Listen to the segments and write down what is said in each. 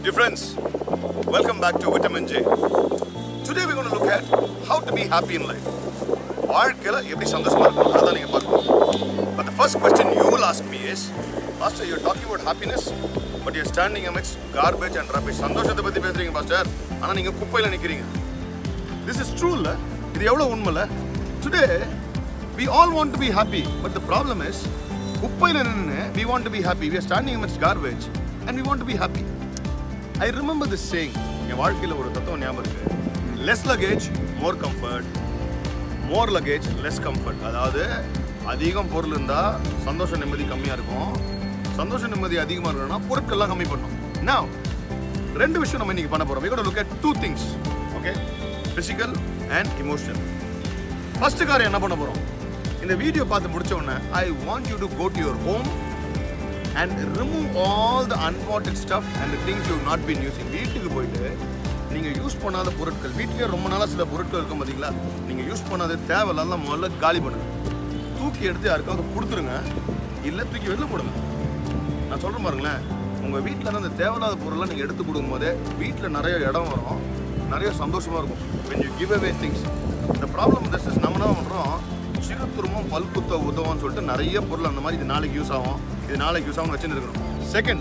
Dear friends, welcome back to Vitamin J. Today we're going to look at how to be happy in life. வாழ்க்கையில் எப்படி சந்தோஷமா இருக்கணும் அதான் நீங்கள் பார்க்கணும் But the first question you will ask me is, Pastor, you're talking about happiness, but you're standing amidst garbage and rubbish. சந்தோஷத்தை பற்றி பேசுறீங்க பாஸ்டர் ஆனால் நீங்கள் குப்பையில் நிற்கிறீங்க திஸ் இஸ் ட்ரூ இல்லை இது எவ்வளோ உண்மைல today we all want to be happy but the problem is குப்பையில் நின்று we want to be happy we are standing midst garbage and we want to be happy I remember this saying என் வாழ்க்கையில் ஒரு தத்துவம் ஞாபகம் இருக்கு less luggage more comfort more luggage less comfort அதாவது அதிகம் பொருள் இருந்தால் சந்தோஷ நிம்மதி கம்மியாக இருக்கும் சந்தோஷ நிம்மதி அதிகமாக இருக்கணும்னா பொருட்கள்லாம் கம்மி பண்ணணும் Now ரெண்டு விஷயம் நம்ம இன்னைக்கு பண்ண போறோம் we going to look at two things okay physical and emotional first காரியம் என்ன பண்ண போறோம் இந்த வீடியோ பார்த்து முடிச்ச உடனே I want you to go to your home and remove all the unwanted stuff and things you not been using வீட்டுக்கு போயிட்டு நீங்கள் யூஸ் பண்ணாத பொருட்கள் வீட்டிலேயே ரொம்ப நாளாக சில பொருட்கள் இருக்கும் பார்த்தீங்களா நீங்கள் யூஸ் பண்ணாத தேவையில்லாம் முதல்ல காலி பண்ணுங்க தூக்கி எடுத்து யாருக்காவது கொடுத்துருங்க இல்லை தூக்கி வெளில போடுங்க நான் சொல்கிறேன் பாருங்களேன் உங்கள் வீட்டில் இருந்து அந்த தேவையில்லாத பொருள்லாம் நீங்கள் எடுத்து கொடுக்கும்போதே வீட்டில் நிறைய இடம் வரும் நிறைய சந்தோஷமாக இருக்கும் when you give away things the problem with this is நம்ம என்ன பண்ணுறோம் சிறு துருமம் பல் குத்த உதவும்னு சொல்லிட்டு நிறைய பொருள் அந்த மாதிரி இது நாளைக்கு யூஸ் ஆகும் இது நாளைக்கு யூஸ் ஆகும் வச்சுன்னு இருக்கிறோம் செகண்ட்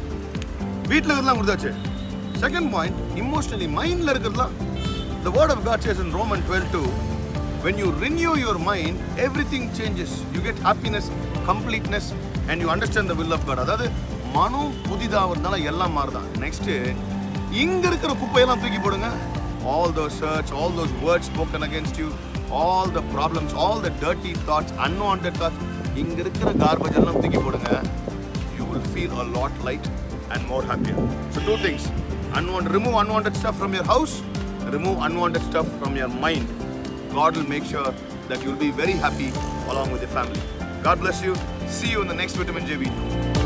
வீட்டில் இருக்கிறதுலாம் கொடுத்தாச்சு செகண்ட் பாயிண்ட் இமோஷனலி மைண்டில் இருக்கிறதுலாம் the word of God says in Roman 12 when you renew your mind everything changes you get happiness completeness and you understand the will of God அதாவது மனம் புதிதாகிறதுனால எல்லாம் மாறுதான் நெக்ஸ்ட் இங்க இருக்கிற குப்பையெல்லாம் தூக்கி போடுங்க all those search all those words spoken against you all the problems all the dirty thoughts unwanted thoughts இங்க இருக்கிற garbage எல்லாம் தூக்கி போடுங்க you will feel a lot light and more happier. So two things. Unwanted, remove unwanted stuff from your house, remove unwanted stuff from your mind. God will make sure that you'll be very happy along with your family. God bless you. See you in the next Vitamin J video.